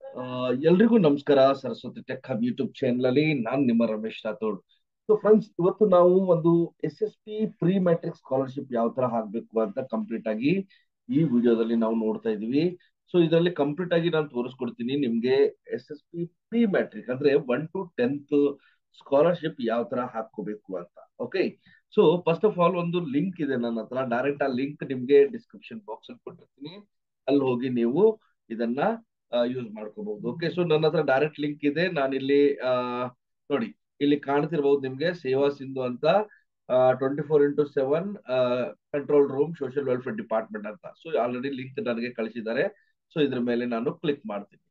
ಆ, ಎಲ್ರಿಗೂ ನಮಸ್ಕಾರ Saraswati tech hub YouTube channel ಅಲ್ಲಿ ನಾನ್ ನಿಮ್ಮ ರಮೇಶ್ ರಾಥೋಡ್ ಸೊ ಫ್ರೆಂಡ್ಸ್ ಇವತ್ತು ನಾವು ಒಂದು S S P pre matric scholarship ಯಾವ ತರ ಹಾಕ್ಬೇಕು ಅಂತ ಕಂಪ್ಲೀಟ್ ಆಗಿ ಈ ವಿಡಿಯೋದಲ್ಲಿ ನಾವು ನೋಡ್ತಾ ಇದೀವಿ ಸೊ ಇದರಲ್ಲಿ ಕಂಪ್ಲೀಟ್ ಆಗಿ ನಾನು ತೋರಿಸ್ಕೊಡ್ತೀನಿ ನಿಮ್ಗೆ S S P pre matric ಅಂದ್ರೆ ಒನ್ ಟು ಟೆಂತ್ ಸ್ಕಾಲರ್ಶಿಪ್ ಯಾವ ತರ ಹಾಕೋಬೇಕು ಅಂತ okay so first of all ಒಂದು ಲಿಂಕ್ ಇದೆ ನನ್ನ ಹತ್ರ ಡೈರೆಕ್ಟ್ ಆ ಲಿಂಕ್ ನಿಮ್ಗೆ ಡಿಸ್ಕ್ರಿಪ್ಷನ್ ಬಾಕ್ಸ್ ಅಲ್ಲಿ ಕೊಟ್ಟಿರ್ತೀನಿ ಅಲ್ಲಿ ಹೋಗಿ ನೀವು ಇದನ್ನ ಯೂಸ್ ಮಾಡ್ಕೋಬಹುದು ಓಕೆ ಸೊ ನನ್ನ ಹತ್ರ ಡೈರೆಕ್ಟ್ ಲಿಂಕ್ ಇದೆ ನಾನಿಲ್ಲಿ ಆ, ನೋಡಿ ಇಲ್ಲಿ ಕಾಣ್ತಿರ್ಬಹುದು ನಿಮ್ಗೆ ಸೇವಾ ಸಿಂಧು ಅಂತ twenty four into seven control room social welfare department ಅಂತ ಸೊ ಆಲ್ರೆಡಿ ಲಿಂಕ್ ನನಗೆ ಕಳಿಸಿದ್ದಾರೆ ಸೊ ಇದ್ರ ಮೇಲೆ ನಾನು ಕ್ಲಿಕ್ ಮಾಡ್ತೀನಿ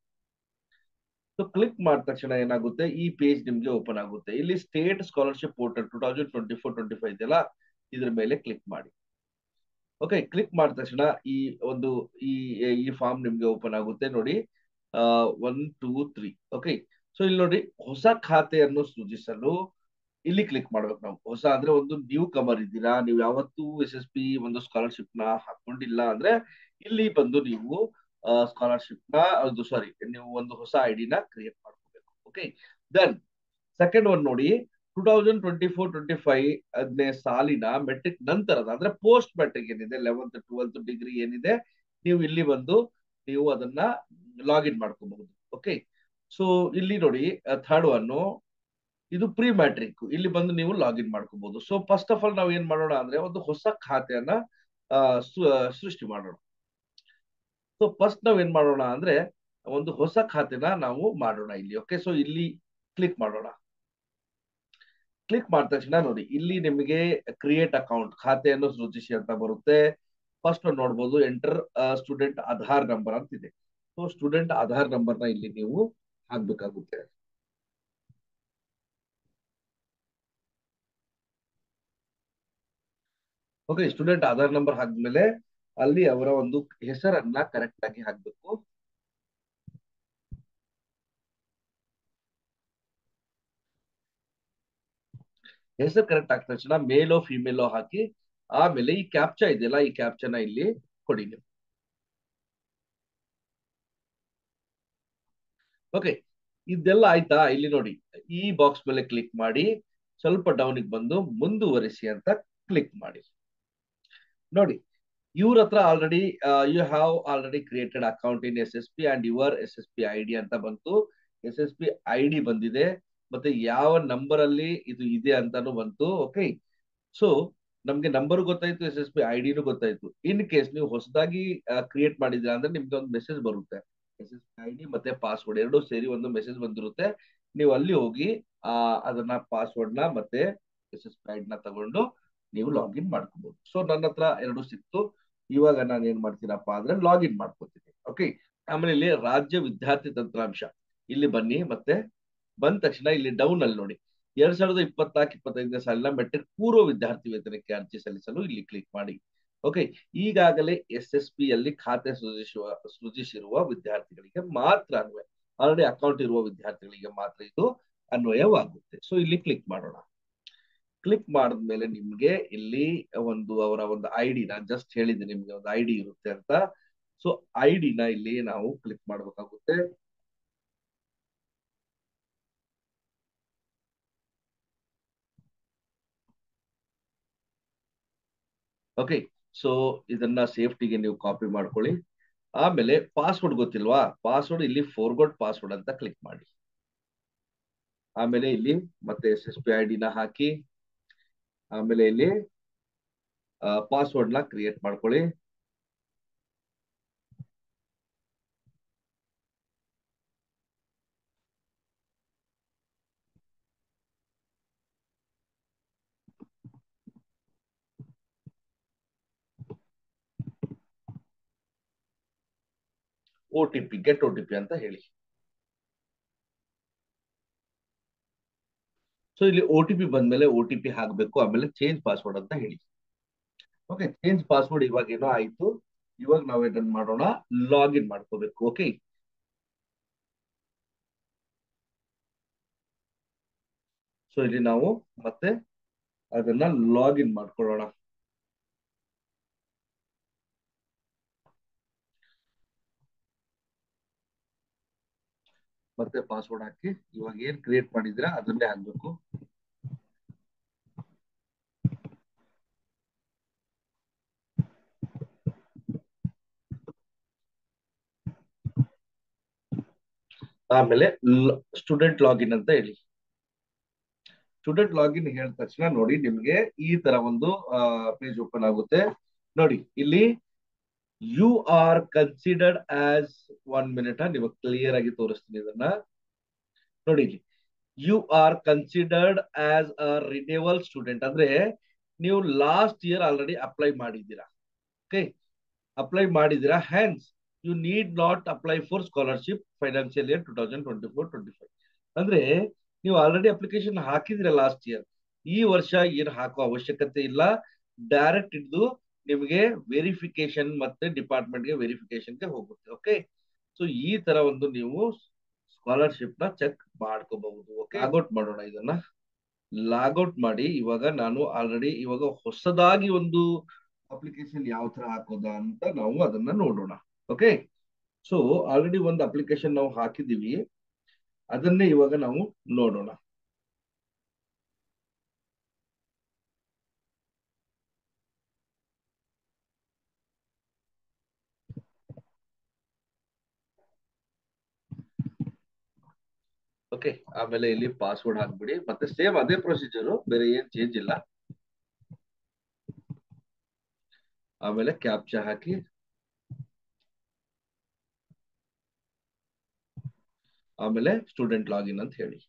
ಸೊ ಕ್ಲಿಕ್ ಮಾಡಿದ ತಕ್ಷಣ ಏನಾಗುತ್ತೆ ಈ ಪೇಜ್ ನಿಮ್ಗೆ ಓಪನ್ ಆಗುತ್ತೆ ಇಲ್ಲಿ state scholarship portal two thousand twenty four twenty five ಇದೆಯಲ್ಲ ಇದ್ರ ಮೇಲೆ ಕ್ಲಿಕ್ ಮಾಡಿ ಓಕೆ ಕ್ಲಿಕ್ ಮಾಡಿದ ತಕ್ಷಣ ಈ ಒಂದು ಈ ಈ ಫಾರ್ಮ್ ನಿಮ್ಗೆ ಓಪನ್ ಆಗುತ್ತೆ ನೋಡಿ one two three okay so ಇಲ್ಲಿ ನೋಡಿ ಹೊಸ ಖಾತೆಯನ್ನು ಸೃಜಿಸಲು ಇಲ್ಲಿ ಕ್ಲಿಕ್ ಮಾಡ್ಬೇಕು ನಾವು ಹೊಸ ಅಂದ್ರೆ ಒಂದು ನ್ಯೂ ಕಮರ್ ಇದ್ದೀರಾ ನೀವು ಯಾವತ್ತೂ ಎಸ್ ಎಸ್ ಪಿ ಒಂದು ಸ್ಕಾಲರ್ಶಿಪ್ ನ ಹಾಕೊಂಡಿಲ್ಲ ಅಂದ್ರೆ ಇಲ್ಲಿ ಬಂದು ನೀವು ಸ್ಕಾಲರ್ಶಿಪ್ ನ ಅದು ಸಾರಿ ನೀವು ಒಂದು ಹೊಸ ಐಡಿನ ಕ್ರಿಯೇಟ್ ಮಾಡ್ಕೋಬೇಕು ಓಕೆ ದೆನ್ ಸೆಕೆಂಡ್ ಒನ್ ನೋಡಿ two thousand twenty four twenty five ಅದನ್ನೇ ಸಾಲಿನ ಮೆಟ್ರಿಕ್ ನಂತರದ ಅಂದ್ರೆ ಪೋಸ್ಟ್ ಮೆಟ್ರಿಕ್ ಏನಿದೆ ಲೆವೆಂತ್ ಟ್ವೆಲ್ತ್ ಡಿಗ್ರಿ ಏನಿದೆ ನೀವು ಇಲ್ಲಿ ಬಂದು ನೀವು ಅದನ್ನ ಲಾಗಿನ್ ಮಾಡ್ಕೋಬಹುದು ಓಕೆ ಸೊ ಇಲ್ಲಿ ನೋಡಿ ಥರ್ಡ್ ಒನ್ ಇದು ಪ್ರೀ ಮ್ಯಾಟ್ರಿಕ್ ಇಲ್ಲಿ ಬಂದು ನೀವು ಲಾಗಿನ್ ಮಾಡ್ಕೋಬಹುದು ಸೊ ಫಸ್ಟ್ ಆಫ್ ಆಲ್ ನಾವು ಏನ್ ಮಾಡೋಣ ಅಂದ್ರೆ ಒಂದು ಹೊಸ ಖಾತೆಯನ್ನ ಆ, ಸೃ- ಸೃಷ್ಟಿ ಮಾಡೋಣ ಸೊ ಫಸ್ಟ್ ನಾವ್ ಏನ್ ಮಾಡೋಣ ಅಂದ್ರೆ ಒಂದು ಹೊಸ ಖಾತೆನ ನಾವು ಮಾಡೋಣ ಇಲ್ಲಿ ಓಕೆ ಸೊ ಇಲ್ಲಿ ಕ್ಲಿಕ್ ಮಾಡೋಣ ಕ್ಲಿಕ್ ಮಾಡಿದ ತಕ್ಷಣ ನೋಡಿ ಇಲ್ಲಿ ನಿಮಗೆ ಕ್ರಿಯೇಟ್ ಅಕೌಂಟ್ ಖಾತೆಯನ್ನು ಸೃಜಿಸಿ ಅಂತ ಬರುತ್ತೆ ಫಸ್ಟ್ ನೋಡ್ಬೋದು ಎಂಟರ್ ಸ್ಟೂಡೆಂಟ್ ಆಧಾರ್ ನಂಬರ್ ಅಂತ ಇದೆ ಸೊ ಸ್ಟೂಡೆಂಟ್ ಆಧಾರ್ ನಂಬರ್ನ ಇಲ್ಲಿ ನೀವು ಹಾಕ್ಬೇಕಾಗುತ್ತೆ ಓಕೆ ಸ್ಟೂಡೆಂಟ್ ಆಧಾರ್ ನಂಬರ್ ಹಾಕಿದ್ಮೇಲೆ ಅಲ್ಲಿ ಅವರ ಒಂದು ಹೆಸರನ್ನ ಕರೆಕ್ಟ್ ಆಗಿ ಹಾಕ್ಬೇಕು ಹೆಸರು ಕರೆಕ್ಟ್ ಆಗಿದ ತಕ್ಷಣ ಮೇಲೋ ಫಿಮೇಲೋ ಹಾಕಿ ಆಮೇಲೆ ಈ ಕ್ಯಾಪ್ಚಾ ಇದೆಯಲ್ಲ ಈ ಕ್ಯಾಪ್ಚನ ಇಲ್ಲಿ ಕೊಡಿ ನೀವು ಓಕೆ ಇದೆಲ್ಲ ಆಯ್ತಾ ಇಲ್ಲಿ ನೋಡಿ ಈ ಬಾಕ್ಸ್ ಮೇಲೆ ಕ್ಲಿಕ್ ಮಾಡಿ ಸ್ವಲ್ಪ ಡೌನಿಗೆ ಬಂದು ಮುಂದುವರಿಸಿ ಅಂತ ಕ್ಲಿಕ್ ಮಾಡಿ ನೋಡಿ ಇವ್ರ ಹತ್ರ already you have already created account in S S P and your S S P I D ಅಂತ ಬಂತು S S P I D ಬಂದಿದೆ ಮತ್ತೆ ಯಾವ ನಂಬರ್ ಅಲ್ಲಿ ಇದು ಇದೆ ಅಂತಾನು ಬಂತು ಓಕೆ ಸೊ ನಮ್ಗೆ ನಂಬರ್ ಗೊತ್ತಾಯ್ತು ಎಸ್ ಎಸ್ ಪಿ ಐ ಡಿನೂ ಗೊತ್ತಾಯ್ತು ಇನ್ ಕೇಸ್ ನೀವು ಹೊಸದಾಗಿ ಕ್ರಿಯೇಟ್ ಮಾಡಿದ್ರೆ ಅಂದ್ರೆ ನಿಮ್ಗೆ ಒಂದು ಮೆಸೇಜ್ ಬರುತ್ತೆ S S P I D ಮತ್ತೆ ಪಾಸ್ವರ್ಡ್ ಎರಡು ಸೇರಿ ಒಂದು ಮೆಸೇಜ್ ಬಂದಿರುತ್ತೆ ನೀವು ಅಲ್ಲಿ ಹೋಗಿ ಆ ಅದನ್ನ ಪಾಸ್ವರ್ಡ್ ನ ಮತ್ತೆ ಎಸ್ ಎಸ್ ಪಿ ಐ ನ ತಗೊಂಡು ನೀವು ಲಾಗಿನ್ ಮಾಡ್ಕೋಬಹುದು ಸೊ ನನ್ನ ಹತ್ರ ಎರಡು ಸಿಕ್ತು ಇವಾಗ ನಾನು ಏನ್ ಮಾಡ್ತೀನಪ್ಪ ಅಂದ್ರೆ ಲಾಗಿನ್ ಮಾಡ್ಕೋತೀನಿ ಓಕೆ ಆಮೇಲೆ ಇಲ್ಲಿ ರಾಜ್ಯ ವಿದ್ಯಾರ್ಥಿ ತಂತ್ರಾಂಶ ಇಲ್ಲಿ ಬನ್ನಿ ಮತ್ತೆ ಬಂದ ತಕ್ಷಣ ಇಲ್ಲಿ ಡೌನ್ ಅಲ್ಲಿ ನೋಡಿ ಎರಡ್ ಸಾವಿರದ ಇಪ್ಪತ್ನಾಲ್ಕು ಇಪ್ಪತ್ತೈದನೇ ಸಾಲಿನ ಮೆಟ್ರಿಕ್ ಪೂರ್ವ ವಿದ್ಯಾರ್ಥಿ ವೇತನಕ್ಕೆ ಅರ್ಜಿ ಸಲ್ಲಿಸಲು ಇಲ್ಲಿ ಕ್ಲಿಕ್ ಮಾಡಿ ಓಕೆ ಈಗಾಗಲೇ ಎಸ್ ಎಸ್ ಪಿ ಅಲ್ಲಿ ಖಾತೆ ಸೃಜಿಸುವ ಸೃಜಿಸಿರುವ ವಿದ್ಯಾರ್ಥಿಗಳಿಗೆ ಮಾತ್ರ ಅನ್ವಯ ಆಲ್ರೆಡಿ ಅಕೌಂಟ್ ಇರುವ ವಿದ್ಯಾರ್ಥಿಗಳಿಗೆ ಮಾತ್ರ ಇದು ಅನ್ವಯವಾಗುತ್ತೆ ಸೊ ಇಲ್ಲಿ ಕ್ಲಿಕ್ ಮಾಡೋಣ ಕ್ಲಿಕ್ ಮಾಡಿದ್ಮೇಲೆ ನಿಮ್ಗೆ ಇಲ್ಲಿ ಒಂದು ಅವರ ಒಂದು ಐ ಡಿ ನಾನು ಜಸ್ಟ್ ಹೇಳಿದ್ದೆ ನಿಮ್ಗೆ ಒಂದು ಐ ಡಿ ಇರುತ್ತೆ ಅಂತ ಸೊ ಐ ಡಿನ ಇಲ್ಲಿ ನಾವು ಕ್ಲಿಕ್ ಮಾಡ್ಬೇಕಾಗುತ್ತೆ ಓಕೆ ಸೊ ಇದನ್ನ ಸೇಫ್ಟಿಗೆ ನೀವು ಕಾಪಿ ಮಾಡ್ಕೊಳ್ಳಿ ಆಮೇಲೆ ಪಾಸ್ವರ್ಡ್ ಗೊತ್ತಿಲ್ವಾ ಪಾಸ್ವರ್ಡ್ ಇಲ್ಲಿ ಫೋರ್ಗೋಡ್ ಪಾಸ್ವರ್ಡ್ ಅಂತ ಕ್ಲಿಕ್ ಮಾಡಿ ಆಮೇಲೆ ಇಲ್ಲಿ ಮತ್ತೆ ಎಸ್ ಎಸ್ ಪಿ ಐ ಡಿನ ಹಾಕಿ ಆಮೇಲೆ ಇಲ್ಲಿ ಪಾಸ್ವರ್ಡ್ ನ ಕ್ರಿಯೇಟ್ ಮಾಡ್ಕೊಳ್ಳಿ O T P get O T P ಅಂತ ಹೇಳಿ ಸೊ ಇಲ್ಲಿ ಒ ಟಿ ಪಿ ಬಂದ್ಮೇಲೆ ಒ ಟಿ ಪಿ ಹಾಕ್ಬೇಕು ಆಮೇಲೆ ಚೇಂಜ್ ಪಾಸ್ವರ್ಡ್ ಅಂತ ಹೇಳಿ ಓಕೆ ಚೇಂಜ್ ಪಾಸ್ವರ್ಡ್ ಇವಾಗ ಏನೋ ಆಯ್ತು ಇವಾಗ ನಾವು ಇದನ್ನ ಮಾಡೋಣ ಲಾಗಿನ್ ಮಾಡ್ಕೋಬೇಕು ಓಕೆ ಸೊ ಇಲ್ಲಿ ನಾವು ಮತ್ತೆ ಅದನ್ನ ಲಾಗಿನ್ ಮಾಡ್ಕೊಳ್ಳೋಣ ಮತ್ತೆ ಪಾಸ್ವರ್ಡ್ ಹಾಕಿ ಇವಾಗ ಏನ್ ಕ್ರಿಯೇಟ್ ಮಾಡಿದಿರಾ ಅದನ್ನೇ ಹಾಕ್ಬೇಕು ಆಮೇಲೆ ಸ್ಟೂಡೆಂಟ್ ಲಾಗಿನ್ ಅಂತ ಹೇಳಿ ಸ್ಟೂಡೆಂಟ್ ಲಾಗಿನ್ ಹೇಳಿದ ತಕ್ಷಣ ನೋಡಿ ನಿಮ್ಗೆ ಈ ತರ ಒಂದು ಪೇಜ್ ಓಪನ್ ಆಗುತ್ತೆ ನೋಡಿ ಇಲ್ಲಿ you are considered as one minute ನಿಮಗೆ ಕ್ಲಿಯರ್ ಆಗಿ ತೋರಿಸ್ತೀನಿ ಇದನ್ನ ನೋಡಿ ಇಲ್ಲಿ you are considered as a renewal student ಅಂದ್ರೆ ನೀವು ಲಾಸ್ಟ್ ಇಯರ್ ಆಲ್ರೆಡಿ ಅಪ್ಲೈ ಮಾಡಿದ್ದೀರಾ ಓಕೆ ಅಪ್ಲೈ ಮಾಡಿದ್ದೀರಾ hence you need not apply for scholarship financial year two thousand twenty four twenty five ಅಂದ್ರೆ ನೀವು ಆಲ್ರೆಡಿ ಅಪ್ಲಿಕೇಶನ್ ಹಾಕಿದ್ರೆ ಲಾಸ್ಟ್ ಇಯರ್ ಈ ವರ್ಷ ಏನು ಹಾಕೋ ಅವಶ್ಯಕತೆ ಇಲ್ಲ ಡೈರೆಕ್ಟ್ ಇದ್ದು ನಿಮಗೆ ವೆರಿಫಿಕೇಶನ್ ಮತ್ತೆ ಡಿಪಾರ್ಟ್ಮೆಂಟ್ಗೆ ವೆರಿಫಿಕೇಶನ್ಗೆ ಹೋಗುತ್ತೆ ಓಕೆ ಸೊ ಈ ತರ ಒಂದು ನೀವು ಸ್ಕಾಲರ್ಶಿಪ್ ನ ಚೆಕ್ ಮಾಡ್ಕೋಬಹುದು ಓಕೆ ಲಾಗೌಟ್ ಮಾಡೋಣ ಇದನ್ನ ಲಾಗೌಟ್ ಮಾಡಿ ಇವಾಗ ನಾನು ಆಲ್ರೆಡಿ ಇವಾಗ ಹೊಸದಾಗಿ ಒಂದು ಅಪ್ಲಿಕೇಶನ್ ಯಾವ ತರ ಹಾಕೋದಾ ಅಂತ ನಾವು ಅದನ್ನ ನೋಡೋಣ ಓಕೆ ಸೊ ಆಲ್ರೆಡಿ ಒಂದು ಅಪ್ಲಿಕೇಶನ್ ನಾವು ಹಾಕಿದೀವಿ ಅದನ್ನೇ ಇವಾಗ ನಾವು ನೋಡೋಣ ಓಕೆ ಆಮೇಲೆ ಇಲ್ಲಿ ಪಾಸ್ವರ್ಡ್ ಹಾಕ್ಬಿಡಿ ಮತ್ತೆ ಸೇಮ್ ಅದೇ ಪ್ರೊಸೀಜರು ಬೇರೆ ಏನ್ ಚೇಂಜ್ ಇಲ್ಲ ಆಮೇಲೆ ಕ್ಯಾಪ್ಚಾ ಹಾಕಿ ಆಮೇಲೆ ಸ್ಟೂಡೆಂಟ್ ಲಾಗಿನ್ ಅಂತ ಹೇಳಿ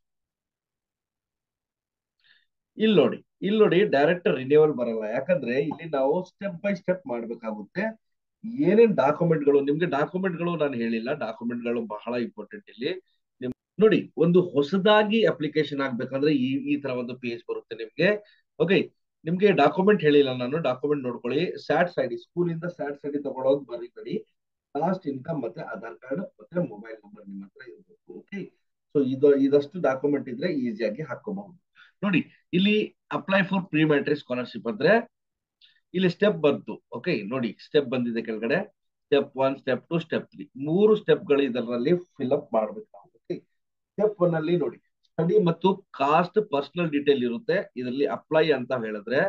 ಇಲ್ಲಿ ನೋಡಿ ಇಲ್ಲಿ ನೋಡಿ ಡೈರೆಕ್ಟ್ ರಿನ್ಯೂವಲ್ ಬರಲ್ಲ ಯಾಕಂದ್ರೆ ಇಲ್ಲಿ ನಾವು ಸ್ಟೆಪ್ ಬೈ ಸ್ಟೆಪ್ ಮಾಡ್ಬೇಕಾಗುತ್ತೆ ಏನೇನ್ ಡಾಕ್ಯುಮೆಂಟ್ಗಳು ನಿಮ್ಗೆ ಡಾಕ್ಯುಮೆಂಟ್ಗಳು ನಾನು ಹೇಳಿಲ್ಲ ಡಾಕ್ಯುಮೆಂಟ್ಗಳು ಬಹಳ ಇಂಪಾರ್ಟೆಂಟ್ ಇಲ್ಲಿ ನಿಮ್ ನೋಡಿ ಒಂದು ಹೊಸದಾಗಿ ಅಪ್ಲಿಕೇಶನ್ ಆಗ್ಬೇಕಂದ್ರೆ ಈ ಈ ತರ ಒಂದು ಪೇಜ್ ಬರುತ್ತೆ ನಿಮ್ಗೆ ಓಕೆ ನಿಮ್ಗೆ ಡಾಕ್ಯುಮೆಂಟ್ ಹೇಳಿಲ್ಲ ನಾನು ಡಾಕ್ಯುಮೆಂಟ್ ನೋಡ್ಕೊಳ್ಳಿ ಸ್ಯಾಟ್ ಸೈಡಿ ಸ್ಕೂಲ್ ಇಂದ ಸ್ಯಾಟ್ ಸೈಡಿ ತಗೊಳೋದು ಬರೀಬೇಡಿ ಲಾಸ್ಟ್ ಇನ್ಕಮ್ ಮತ್ತೆ ಆಧಾರ್ ಕಾರ್ಡ್ ಮತ್ತೆ ಮೊಬೈಲ್ ನಂಬರ್ ನಿಮ್ಮ ಹತ್ರ ಇರಬೇಕು ಓಕೆ ಸೊ ಇದು ಇದಷ್ಟು ಡಾಕ್ಯುಮೆಂಟ್ ಇದ್ರೆ ಈಸಿಯಾಗಿ ಹಾಕೋಬಹುದು ನೋಡಿ ಇಲ್ಲಿ apply for pre matric scholarship ಅಂದ್ರೆ ಇಲ್ಲಿ ಸ್ಟೆಪ್ ಬಂತು ಓಕೆ ನೋಡಿ ಸ್ಟೆಪ್ ಬಂದಿದೆ ಕೆಳಗಡೆ step one step two step three ಮೂರು ಸ್ಟೆಪ್ ಗಳು ಇದರಲ್ಲಿ ಫಿಲ್ ಅಪ್ ಮಾಡ್ಬೇಕು ನಾವು ಓಕೆ ಸ್ಟೆಪ್ ಒನ್ ಅಲ್ಲಿ ನೋಡಿ ಸ್ಟಡಿ ಮತ್ತು ಕಾಸ್ಟ್ ಪರ್ಸನಲ್ ಡೀಟೇಲ್ ಇರುತ್ತೆ ಇದರಲ್ಲಿ ಅಪ್ಲೈ ಅಂತ ಹೇಳಿದ್ರೆ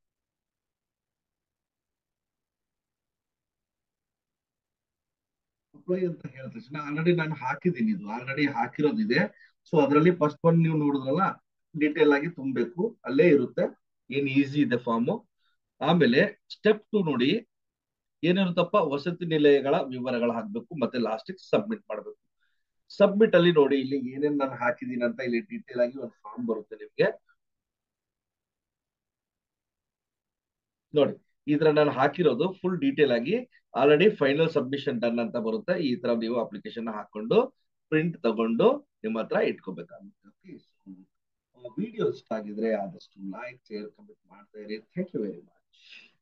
ಅಪ್ಲೈ ಅಂತ ಹೇಳಿದ ತಕ್ಷಣ ಆಲ್ರೆಡಿ ನಾನು ಹಾಕಿದ್ದೀನಿ ಇದು ಆಲ್ರೆಡಿ ಹಾಕಿರೋದಿದೆ ಸೊ ಅದರಲ್ಲಿ ಫಸ್ಟ್ ಒನ್ ನೀವು ನೋಡಿದ್ರಲ್ಲ ಡೀಟೇಲ್ ಆಗಿ ತುಂಬಬೇಕು ಅಲ್ಲೇ ಇರುತ್ತೆ ಏನ್ ಈಸಿ ಇದೆ ಫಾರ್ಮು ಆಮೇಲೆ ಸ್ಟೆಪ್ ಟು ನೋಡಿ ಏನಿರುತ್ತಪ್ಪ ವಸತಿ ನಿಲಯಗಳ ವಿವರಗಳು ಹಾಕ್ಬೇಕು ಮತ್ತೆ ಲಾಸ್ಟಿಗೆ ಸಬ್ಮಿಟ್ ಮಾಡಬೇಕು ಸಬ್ಮಿಟ್ ಅಲ್ಲಿ ನೋಡಿ ಇಲ್ಲಿ ಏನೇನ್ ನಾನು ಹಾಕಿದೀನಿ ಅಂತ ಇಲ್ಲಿ ಡೀಟೇಲ್ ಆಗಿ ಒಂದು ಫಾರ್ಮ್ ಬರುತ್ತೆ ನಿಮ್ಗೆ ನೋಡಿ ಈ ತರ ನಾನು ಹಾಕಿರೋದು ಫುಲ್ ಡೀಟೇಲ್ ಆಗಿ ಆಲ್ರೆಡಿ ಫೈನಲ್ ಸಬ್ಮಿಷನ್ ಡನ್ ಅಂತ ಬರುತ್ತೆ ಈ ತರ ನೀವು ಅಪ್ಲಿಕೇಶನ್ ಹಾಕೊಂಡು ಪ್ರಿಂಟ್ ತಗೊಂಡು ನಿಮ್ಮ ಹತ್ರ ಇಟ್ಕೋಬೇಕಾಗುತ್ತೆ ವಿಡಿಯೋ ಇಷ್ಟ ಆಗಿದ್ರೆ ಆದಷ್ಟು ಲೈಕ್ ಶೇರ್ ಕಮೆಂಟ್ ಮಾಡ್ತಾ ಇರಿ ಥ್ಯಾಂಕ್ ಯು ವೆರಿ ಮಚ್